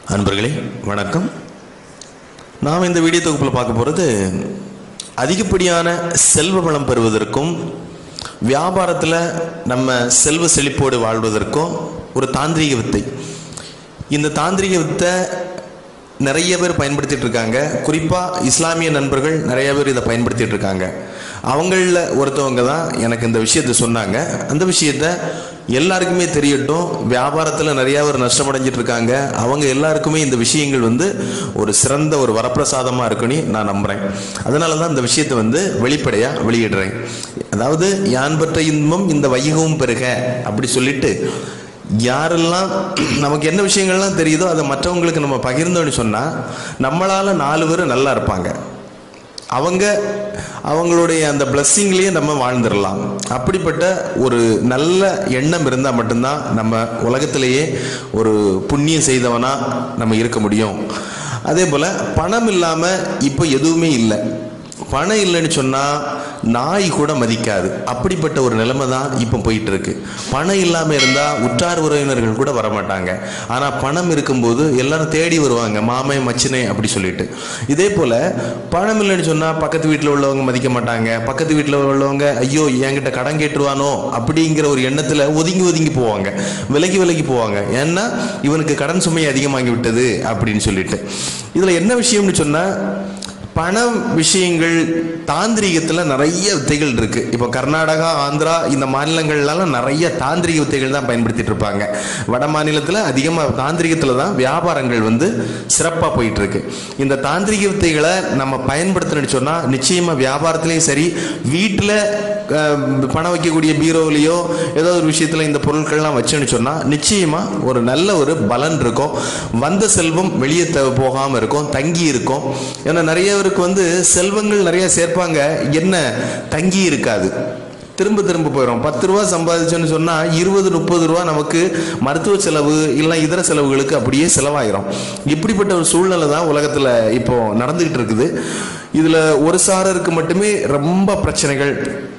அன்பர்களே வணக்கம் நாம் இந்த வீடியோ தொகுப்பில் பார்க்க போகிறது அதிகப்படியான செல்வ வளம் பெறுவதற்கும் வியாபாரத்தில் நம்ம செல்வ செழிப்போடு வாழ்வதற்கும் ஒரு தாந்திரீக வித்தை இந்த தாந்திரீக வித்தை நிறைய பேர் பயன்படுத்திட்டு இருக்காங்க குறிப்பாக இஸ்லாமிய நண்பர்கள் நிறைய பேர் இதை பயன்படுத்திட்டு இருக்காங்க அவங்களில் ஒருத்தவங்க தான் எனக்கு இந்த விஷயத்தை சொன்னாங்க அந்த விஷயத்த எல்லாருக்குமே தெரியட்டும் வியாபாரத்தில் நிறைய பேர் நஷ்டமடைஞ்சிட்டு இருக்காங்க அவங்க எல்லாருக்குமே இந்த விஷயங்கள் வந்து ஒரு சிறந்த ஒரு வரப்பிரசாதமாக இருக்குன்னு நான் நம்புகிறேன் அதனால தான் இந்த விஷயத்தை வந்து வெளிப்படையாக வெளியிடுறேன் அதாவது யான் பெற்ற இன்பம் இந்த வையகமும் பெருக அப்படி சொல்லிட்டு யாரெல்லாம் நமக்கு என்ன விஷயங்கள்லாம் தெரியுதோ அதை மற்றவங்களுக்கு நம்ம பகிர்ந்தோன்னு சொன்னால் நம்மளால் நாலு பேர் நல்லா இருப்பாங்க அவங்க அவங்களுடைய அந்த பிளஸ்ஸிங்லேயே நம்ம வாழ்ந்துடலாம் அப்படிப்பட்ட ஒரு நல்ல எண்ணம் இருந்தால் மட்டும்தான் நம்ம உலகத்திலேயே ஒரு புண்ணியம் செய்தவனாக நம்ம இருக்க முடியும் அதே போல் பணம் இல்லாமல் இப்போ எதுவுமே இல்லை பணம் இல்லைன்னு சொன்னால் நாய் கூட மதிக்காது அப்படிப்பட்ட ஒரு நிலைமை தான் இப்போ போயிட்டு இருக்கு பணம் இல்லாமல் இருந்தால் உற்றார் உறவினர்கள் கூட வரமாட்டாங்க ஆனால் பணம் இருக்கும்போது எல்லாரும் தேடி வருவாங்க மாமே மச்சினே அப்படி சொல்லிட்டு இதே போல் பணம் இல்லைன்னு சொன்னால் பக்கத்து வீட்டில் உள்ளவங்க மதிக்க மாட்டாங்க பக்கத்து வீட்டில் உள்ளவங்க ஐயோ என்கிட்ட கடன் கேட்டுருவானோ அப்படிங்கிற ஒரு எண்ணத்தில் ஒதுங்கி ஒதுங்கி போவாங்க விலகி விலகி போவாங்க ஏன்னா இவனுக்கு கடன் சுமை அதிகமாகி விட்டது அப்படின்னு சொல்லிட்டு இதில் என்ன விஷயம்னு சொன்னால் பண விஷயங்கள் தாந்திரிகத்தில் நிறைய வித்தைகள் இருக்கு இப்போ கர்நாடகா ஆந்திரா இந்த மாநிலங்கள்லாம் நிறைய தாந்திரிக வித்தைகள் தான் பயன்படுத்திட்டு இருப்பாங்க வட மாநிலத்தில் அதிகமாக தாந்திரிகத்தில் தான் வியாபாரங்கள் வந்து சிறப்பாக போயிட்டு இருக்கு இந்த தாந்திரிக வித்தைகளை நம்ம பயன்படுத்தணும்னு சொன்னால் நிச்சயமாக வியாபாரத்திலையும் சரி வீட்டில் பணம் வைக்கக்கூடிய பீரோவிலையோ ஏதோ ஒரு விஷயத்தில் இந்த பொருட்கள்லாம் வச்சோன்னு சொன்னால் நிச்சயமாக ஒரு நல்ல ஒரு பலன் இருக்கும் வந்த செல்வம் வெளியே த போகாமல் இருக்கும் தங்கி இருக்கும் ஏன்னா நிறைய பேருக்கு வந்து செல்வங்கள் நிறைய சேர்ப்பாங்க என்ன தங்கி இருக்காது திரும்ப திரும்ப போயிடும் பத்து ரூபா சம்பாதிச்சோன்னு சொன்னால் இருபது முப்பது ரூபா நமக்கு மருத்துவ செலவு இல்லை இதர செலவுகளுக்கு அப்படியே செலவாயிரும் இப்படிப்பட்ட ஒரு சூழ்நிலை தான் உலகத்தில் இப்போ நடந்துகிட்டு இருக்குது இதில் ஒரு சாரருக்கு மட்டுமே ரொம்ப பிரச்சனைகள்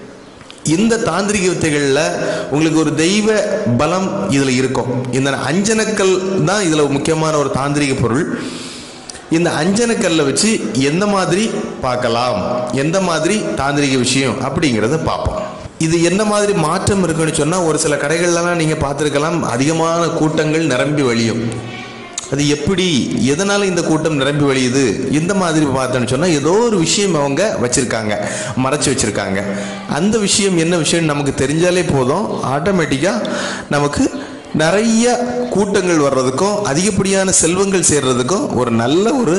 இந்த தாந்திரிக வித்தைகளில் உங்களுக்கு ஒரு தெய்வ பலம் இதில் இருக்கும் இந்த அஞ்சனக்கல் தான் இதில் முக்கியமான ஒரு தாந்திரிக பொருள் இந்த அஞ்சனக்கல்லை வச்சு எந்த மாதிரி பார்க்கலாம் எந்த மாதிரி தாந்திரிக விஷயம் அப்படிங்கிறத பார்ப்போம் இது என்ன மாதிரி மாற்றம் இருக்குன்னு சொன்னால் ஒரு சில கடைகள்லாம் நீங்கள் பார்த்துருக்கலாம் அதிகமான கூட்டங்கள் நிரம்பி வழியும் அது எப்படி எதனால இந்த கூட்டம் நிரம்பி வழியுது இந்த மாதிரி பார்த்தோன்னு சொன்னால் ஏதோ ஒரு விஷயம் அவங்க வச்சிருக்காங்க மறைச்சு வச்சிருக்காங்க அந்த விஷயம் என்ன விஷயம் நமக்கு தெரிஞ்சாலே போதும் ஆட்டோமேட்டிக்காக நமக்கு நிறைய கூட்டங்கள் வர்றதுக்கும் அதிகப்படியான செல்வங்கள் சேர்றதுக்கும் ஒரு நல்ல ஒரு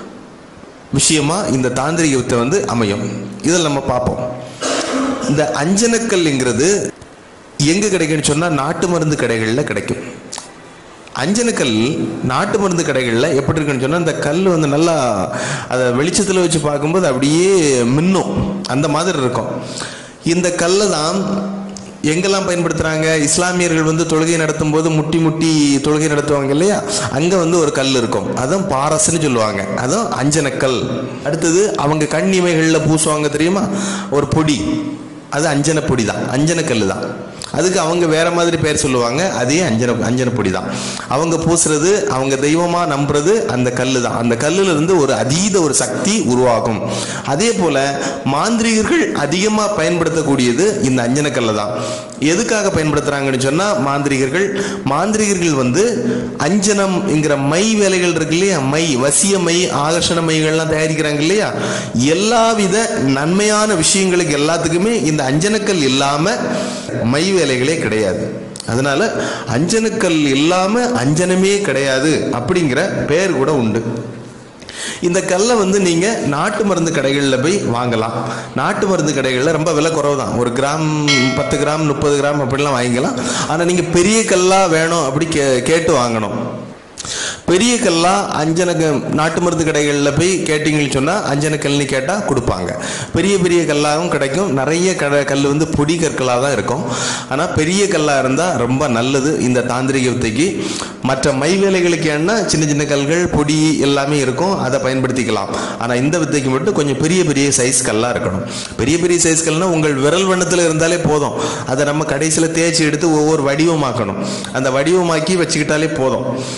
விஷயமா இந்த தாந்திரிக வித்தை வந்து அமையும் இதில் நம்ம பார்ப்போம் இந்த அஞ்சனக்கல்ங்கிறது எங்கே கிடைக்குன்னு சொன்னால் நாட்டு மருந்து கடைகளில் கிடைக்கும் அஞ்சனக்கல் நாட்டு மருந்து கடைகளில் எப்படி இருக்குன்னு சொன்னால் இந்த கல் வந்து நல்லா அதை வெளிச்சத்தில் வச்சு பார்க்கும்போது அப்படியே மின்னும் அந்த மாதிரி இருக்கும் இந்த கல்லை தான் எங்கெல்லாம் பயன்படுத்துகிறாங்க இஸ்லாமியர்கள் வந்து தொழுகை நடத்தும் போது முட்டி முட்டி தொழுகை நடத்துவாங்க இல்லையா அங்கே வந்து ஒரு கல் இருக்கும் அதுவும் பாரஸ்ன்னு சொல்லுவாங்க அதுவும் அஞ்சனக்கல் அடுத்தது அவங்க கண் இமைகளில் பூசுவாங்க தெரியுமா ஒரு பொடி அது அஞ்சன பொடி தான் அஞ்சன கல் தான் அதுக்கு அவங்க வேற மாதிரி பேர் சொல்லுவாங்க அதே அஞ்சன அஞ்சன பொடி தான் அவங்க பூசுறது அவங்க தெய்வமா நம்புறது அந்த கல்லு தான் அந்த கல்லுல இருந்து ஒரு அதீத ஒரு சக்தி உருவாகும் அதே போல மாந்திரிகர்கள் அதிகமா பயன்படுத்தக்கூடியது இந்த அஞ்சன கல்லை தான் எதுக்காக பயன்படுத்துறாங்கன்னு சொன்னா மாந்திரிகர்கள் மாந்திரிகர்கள் வந்து அஞ்சனம்ங்கிற மை வேலைகள் இருக்கு இல்லையா மை வசிய மை ஆகர்ஷண மைகள்லாம் தயாரிக்கிறாங்க இல்லையா எல்லாவித நன்மையான விஷயங்களுக்கு எல்லாத்துக்குமே இந்த அஞ்சனக்கல் இல்லாம மை வேலைகளே கிடையாது அதனால அஞ்சனக்கல் இல்லாம அஞ்சனமே கிடையாது அப்படிங்கிற பெயர் கூட உண்டு இந்த கல்லை வந்து நீங்க நாட்டு மருந்து கடைகளில் போய் வாங்கலாம் நாட்டு மருந்து கடைகளில் ரொம்ப விலை குறவு தான் ஒரு கிராம் பத்து கிராம் முப்பது கிராம் அப்படிலாம் வாங்கிக்கலாம் ஆனால் நீங்க பெரிய கல்லா வேணும் அப்படி கே கேட்டு வாங்கணும் பெரிய கல்லா அஞ்சனக நாட்டு மருந்து கடைகளில் போய் கேட்டிங்கன்னு சொன்னால் அஞ்சனக்கல்னு கேட்டால் கொடுப்பாங்க பெரிய பெரிய கல்லாகவும் கிடைக்கும் நிறைய கடை கல் வந்து பொடி கற்களாக தான் இருக்கும் ஆனால் பெரிய கல்லாக இருந்தால் ரொம்ப நல்லது இந்த தாந்திரிக வித்தைக்கு மற்ற மை வேலைகளுக்கு என்ன சின்ன சின்ன கல்கள் பொடி எல்லாமே இருக்கும் அதை பயன்படுத்திக்கலாம் ஆனால் இந்த வித்தைக்கு மட்டும் கொஞ்சம் பெரிய பெரிய சைஸ் கல்லாக இருக்கணும் பெரிய பெரிய சைஸ் கல்னா உங்கள் விரல் வண்ணத்தில் இருந்தாலே போதும் அதை நம்ம கடைசியில் தேய்ச்சி எடுத்து ஒவ்வொரு வடிவமாக்கணும் அந்த வடிவமாக்கி வச்சுக்கிட்டாலே போதும்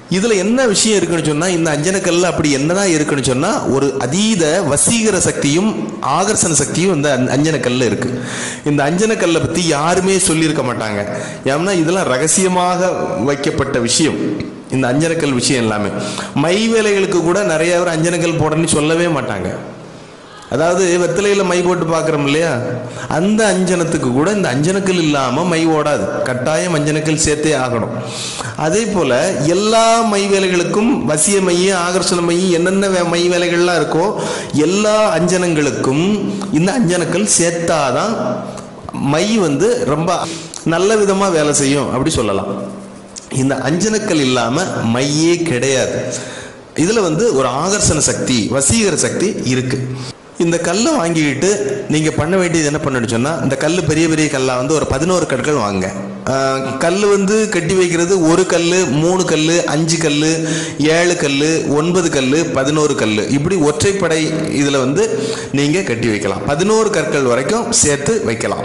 இதுல என்ன விஷயம் இருக்குன்னு சொன்னா இந்த அஞ்சனக்கல்ல அப்படி என்னதான் இருக்குன்னு சொன்னா ஒரு அதீத வசீகர சக்தியும் ஆகர்ஷண சக்தியும் இந்த அஞ்ச- அஞ்சனக்கல்ல இருக்கு இந்த அஞ்சனக்கல்லை பத்தி யாருமே சொல்லியிருக்க மாட்டாங்க ஏன்னா இதெல்லாம் ரகசியமாக வைக்கப்பட்ட விஷயம் இந்த அஞ்சனக்கல் விஷயம் எல்லாமே மை வேலைகளுக்கு கூட நிறைய பேர் அஞ்சனக்கல் போடணும்னு சொல்லவே மாட்டாங்க அதாவது வெத்தலையில மை போட்டு பார்க்குறோம் இல்லையா அந்த அஞ்சனத்துக்கு கூட இந்த அஞ்சனக்கல் இல்லாம மை ஓடாது கட்டாயம் அஞ்சனக்கல் சேர்த்தே ஆகணும் அதே போல எல்லா மை வேலைகளுக்கும் வசிய மை ஆகர்ஷண மை என்னென்ன வே- மை வேலைகள்லாம் இருக்கோ எல்லா அஞ்சனங்களுக்கும் இந்த அஞ்சனக்கல் சேர்த்தாதான் மை வந்து ரொம்ப நல்ல விதமா வேலை செய்யும் அப்படி சொல்லலாம் இந்த அஞ்சனக்கல் இல்லாம மையே கிடையாது இதுல வந்து ஒரு ஆகர்ஷண சக்தி வசீகர சக்தி இருக்கு இந்த கல்லை வாங்கிக்கிட்டு நீங்க பண்ண வேண்டியது என்ன பண்ணணும்னு சொன்னா இந்த கல் பெரிய பெரிய கல்லா வந்து ஒரு பதினோரு கற்கள் வாங்க கல் வந்து கட்டி வைக்கிறது ஒரு கல் மூணு கல் அஞ்சு கல் ஏழு கல் ஒன்பது கல் பதினோரு கல் இப்படி ஒற்றைப்படை இதில் வந்து நீங்கள் கட்டி வைக்கலாம் பதினோரு கற்கள் வரைக்கும் சேர்த்து வைக்கலாம்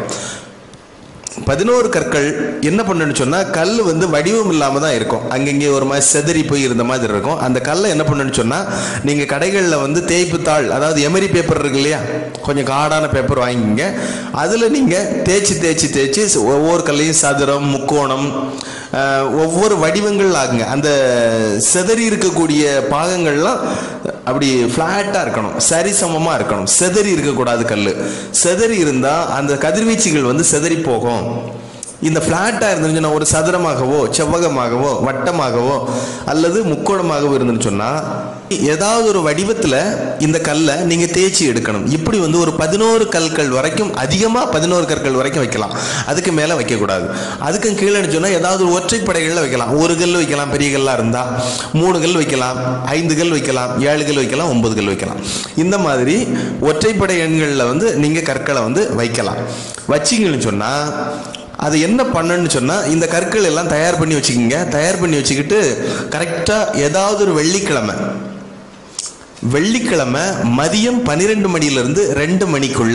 பதினோரு கற்கள் என்ன பண்ணணும்னு சொன்னா கல் வந்து வடிவம் இல்லாம தான் இருக்கும் அங்கங்கே ஒரு மாதிரி செதறி போய் இருந்த மாதிரி இருக்கும் அந்த கல்லை என்ன பண்ணணும்னு சொன்னா நீங்க கடைகள்ல வந்து தேய்ப்பு தாள் அதாவது எமரி பேப்பர் இருக்கு இல்லையா கொஞ்சம் காடான பேப்பர் வாங்கிங்க அதுல நீங்க தேய்ச்சி தேய்ச்சி தேய்ச்சி ஒவ்வொரு கல்லையும் சதுரம் முக்கோணம் ஆஹ், ஒவ்வொரு வடிவங்கள் ஆகுங்க அந்த செதறி இருக்கக்கூடிய பாகங்கள்லாம் அப்படி ஃப்ளாட்டாக இருக்கணும் சரிசமமாக இருக்கணும் செதறி இருக்கக்கூடாது கல் செதறி இருந்தால் அந்த கதிர்வீச்சுகள் வந்து செதறி போகும் இந்த ஃப்ளாட்டாக இருந்துச்சுன்னா ஒரு சதுரமாகவோ செவ்வகமாகவோ வட்டமாகவோ அல்லது முக்கோணமாகவோ இருந்துன்னு சொன்னால் ஏதாவது ஒரு வடிவத்தில் இந்த கல்லை நீங்கள் தேய்ச்சி எடுக்கணும் இப்படி வந்து ஒரு பதினோரு கற்கள் வரைக்கும் அதிகமாக பதினோரு கற்கள் வரைக்கும் வைக்கலாம் அதுக்கு மேலே வைக்கக்கூடாது அதுக்கும் கீழே சொன்னால் ஏதாவது ஒரு ஒற்றைப்படைகளில் வைக்கலாம் ஒரு கல் வைக்கலாம் பெரிய கல்லாக இருந்தால் மூணு கல் வைக்கலாம் ஐந்து கல் வைக்கலாம் ஏழு கல் வைக்கலாம் ஒன்பது கல் வைக்கலாம் இந்த மாதிரி ஒற்றைப்படை எண்களில் வந்து நீங்கள் கற்களை வந்து வைக்கலாம் வச்சிங்கன்னு சொன்னால் அது என்ன பண்ணணும்னு சொன்னால் இந்த கற்கள் எல்லாம் தயார் பண்ணி வச்சுக்கிங்க தயார் பண்ணி வச்சுக்கிட்டு கரெக்டாக ஏதாவது ஒரு வெள்ளிக்கிழமை வெள்ளிக்கிழமை மதியம் பன்னிரெண்டு மணியிலிருந்து ரெண்டு மணிக்குள்ள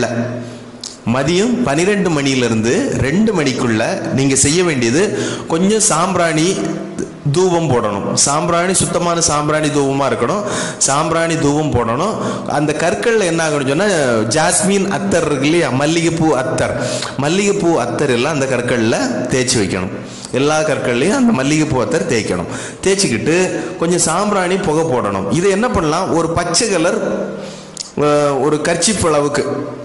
மதியம் பன்னிரெண்டு மணியிலிருந்து ரெண்டு மணிக்குள்ள நீங்க செய்ய வேண்டியது கொஞ்சம் சாம்பிராணி தூபம் போடணும் சாம்பிராணி சுத்தமான சாம்பிராணி தூபமா இருக்கணும் சாம்பிராணி தூபம் போடணும் அந்த கற்கள்ல என்ன ஆகணும்னு சொன்னா ஜாஸ்மின் அத்தர் இருக்கு இல்லையா மல்லிகைப்பூ அத்தர் மல்லிகைப்பூ அத்தர் எல்லாம் அந்த கற்கள்ல தேய்ச்சி வைக்கணும் எல்லா கற்கள்லையும் அந்த மல்லிகைப்பூ அத்தர் தேய்க்கணும் தேய்ச்சிக்கிட்டு கொஞ்சம் சாம்பிராணி புகை போடணும் இதை என்ன பண்ணலாம் ஒரு பச்சை கலர் அஹ், ஒரு கர்ச்சிப் அளவுக்கு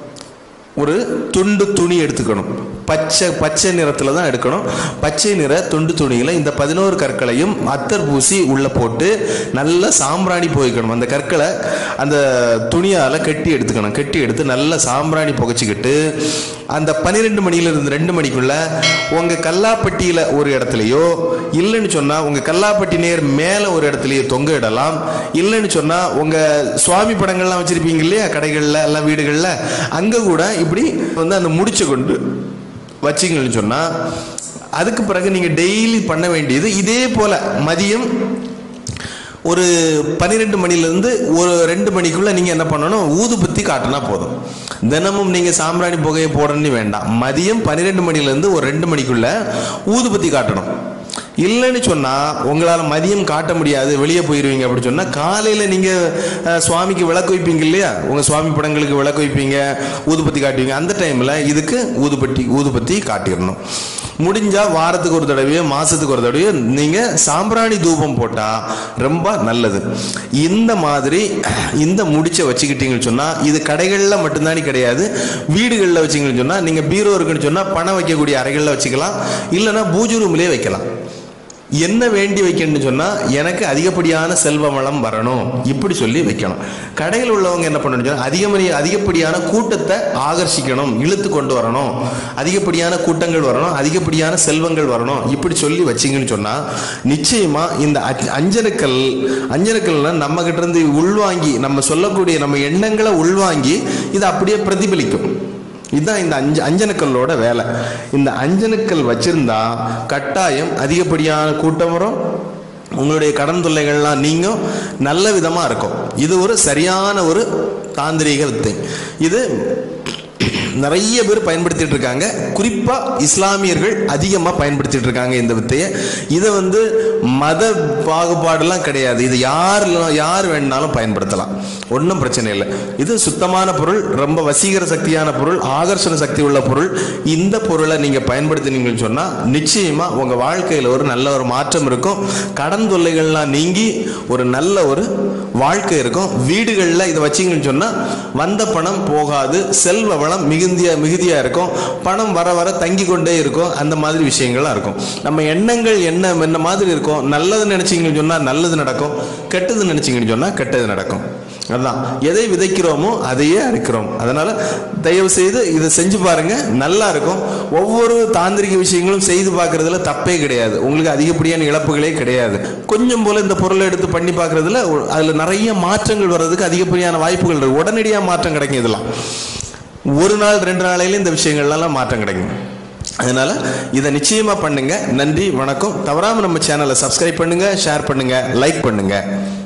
ஒரு துண்டு துணி எடுத்துக்கணும் பச்சை பச்சை நிறத்தில் தான் எடுக்கணும் பச்சை நிற துண்டு துணியில் இந்த பதினோரு கற்களையும் அத்தர் பூசி உள்ளே போட்டு நல்லா சாம்பிராணி புகைக்கணும் அந்த கற்களை அந்த துணியால் கட்டி எடுத்துக்கணும் கட்டி எடுத்து நல்லா சாம்பிராணி புகைச்சிக்கிட்டு அந்த பன்னிரெண்டு மணியிலிருந்து ரெண்டு மணிக்குள்ள உங்கள் கல்லாப்பட்டியில் ஒரு இடத்துலையோ இல்லைன்னு சொன்னால் உங்கள் கல்லாப்பட்டி நேர் மேலே ஒரு இடத்துலையோ தொங்க இடலாம் இல்லைன்னு சொன்னால் உங்கள் சுவாமி படங்கள்லாம் வச்சுருப்பீங்க இல்லையா கடைகளில் எல்லாம் வீடுகளில் அங்கே கூட இப்படி வந்து அந்த முடிச்சை கொண்டு வச்சிங்கன்னு சொன்னால் அதுக்கு பிறகு நீங்கள் டெய்லி பண்ண வேண்டியது இதே போல் மதியம் ஒரு பன்னிரெண்டு மணிலேருந்து ஒரு ரெண்டு மணிக்குள்ள நீங்கள் என்ன பண்ணணும் ஊதுபத்தி காட்டினா போதும் தினமும் நீங்கள் சாம்பிராணி புகையை போடணும்னு வேண்டாம் மதியம் பன்னிரெண்டு மணிலேருந்து ஒரு ரெண்டு மணிக்குள்ள ஊதுபத்தி காட்டணும் இல்லைன்னு சொன்னால் உங்களால் மதியம் காட்ட முடியாது வெளியே போயிடுவீங்க அப்படின்னு சொன்னால் காலையில் நீங்கள் சுவாமிக்கு விளக்கு வைப்பீங்க இல்லையா உங்கள் சுவாமி படங்களுக்கு விளக்கு வைப்பீங்க ஊதுபத்தி காட்டுவீங்க அந்த டைமில் இதுக்கு ஊதுபத்தி ஊதுபத்தி காட்டிடணும் முடிஞ்சா வாரத்துக்கு ஒரு தடவையோ மாசத்துக்கு ஒரு தடவையோ நீங்க சாம்பிராணி தூபம் போட்டா ரொம்ப நல்லது இந்த மாதிரி இந்த முடிச்ச வச்சுக்கிட்டீங்கன்னு சொன்னா இது கடைகள்ல மட்டும்தானே கிடையாது வீடுகளில் வச்சீங்கன்னு சொன்னா நீங்க பீரோ இருக்குன்னு சொன்னா பணம் வைக்கக்கூடிய அறைகளில் வச்சுக்கலாம் இல்லைன்னா பூஜை ரூம்லயே வைக்கலாம் என்ன வேண்டி வைக்கணும்னு சொன்னா எனக்கு அதிகப்படியான செல்வ வளம் வரணும் இப்படி சொல்லி வைக்கணும் கடையில் உள்ளவங்க என்ன பண்ணணும் சொன்னா அதிகமணி அதிகப்படியான கூட்டத்தை ஆகர்ஷிக்கணும் இழுத்து கொண்டு வரணும் அதிகப்படியான கூட்டங்கள் வரணும் அதிகப்படியான செல்வங்கள் வரணும் இப்படி சொல்லி வச்சிங்கன்னு சொன்னா நிச்சயமா இந்த அஞ்ச- அஞ்சனக்கல் அஞ்சனக்கல்னா நம்ம கிட்ட இருந்து உள்வாங்கி நம்ம சொல்லக்கூடிய நம்ம எண்ணங்களை உள்வாங்கி இது அப்படியே பிரதிபலிக்கும் இதுதான் இந்த அஞ்சு அஞ்சனக்கல்லோட வேலை இந்த அஞ்சனக்கல் வச்சிருந்தா கட்டாயம் அதிகப்படியான கூட்டம் வரும் உங்களுடைய கடன் தொல்லைகள்லாம் நீங்கும் நல்ல விதமாக இருக்கும் இது ஒரு சரியான ஒரு தாந்திரீக வித்தை இது நிறைய பேர் பயன்படுத்திட்டு இருக்காங்க குறிப்பா இஸ்லாமியர்கள் அதிகமா பயன்படுத்திட்டு இருக்காங்க இந்த வித்தையை இதை வந்து மத பாகுபாடுலாம் கிடையாது இது யார் யார் வேணாலும் பயன்படுத்தலாம் ஒன்றும் பிரச்சனை இல்லை இது சுத்தமான பொருள் ரொம்ப வசீகர சக்தியான பொருள் ஆகர்ஷண சக்தி உள்ள பொருள் இந்த பொருளை நீங்க பயன்படுத்தினீங்கன்னு சொன்னா நிச்சயமா உங்க வாழ்க்கையில ஒரு நல்ல ஒரு மாற்றம் இருக்கும் கடன் தொல்லைகள்லாம் நீங்கி ஒரு நல்ல ஒரு வாழ்க்கை இருக்கும் வீடுகளில் இதை வச்சீங்கன்னு சொன்னா வந்த பணம் போகாது செல்வ வளம் மிகுந்திய மிகுதியா இருக்கும் பணம் வர வர தங்கி கொண்டே இருக்கும் அந்த மாதிரி விஷயங்கள்லாம் இருக்கும் நம்ம எண்ணங்கள் என்ன என்ன மாதிரி இருக்கும் நல்லது நினைச்சீங்கன்னு சொன்னா நல்லது நடக்கும் கெட்டது நினைச்சீங்கன்னு சொன்னா கெட்டது நடக்கும் அதுதான் எதை விதைக்கிறோமோ அதையே அறுக்கிறோம் அதனால தயவு செய்து இதை செஞ்சு பாருங்க நல்லா இருக்கும் ஒவ்வொரு தாந்திரிக விஷயங்களும் செய்து பார்க்கறதுல தப்பே கிடையாது உங்களுக்கு அதிகப்படியான இழப்புகளே கிடையாது கொஞ்சம் போல இந்த பொருளை எடுத்து பண்ணி பார்க்கறதுல ஒ- அதுல நிறைய மாற்றங்கள் வர்றதுக்கு அதிகப்படியான வாய்ப்புகள் இருக்கு உடனடியாக மாற்றம் கிடைக்கும் இதெல்லாம் ஒரு நாள் ரெண்டு நாளையில இந்த விஷயங்கள்லாம் மாற்றம் கிடைக்கும் அதனால இதை நிச்சயமா பண்ணுங்க நன்றி வணக்கம் தவறாம நம்ம சேனலை சப்ஸ்கிரைப் பண்ணுங்க ஷேர் பண்ணுங்க லைக் பண்ணுங்க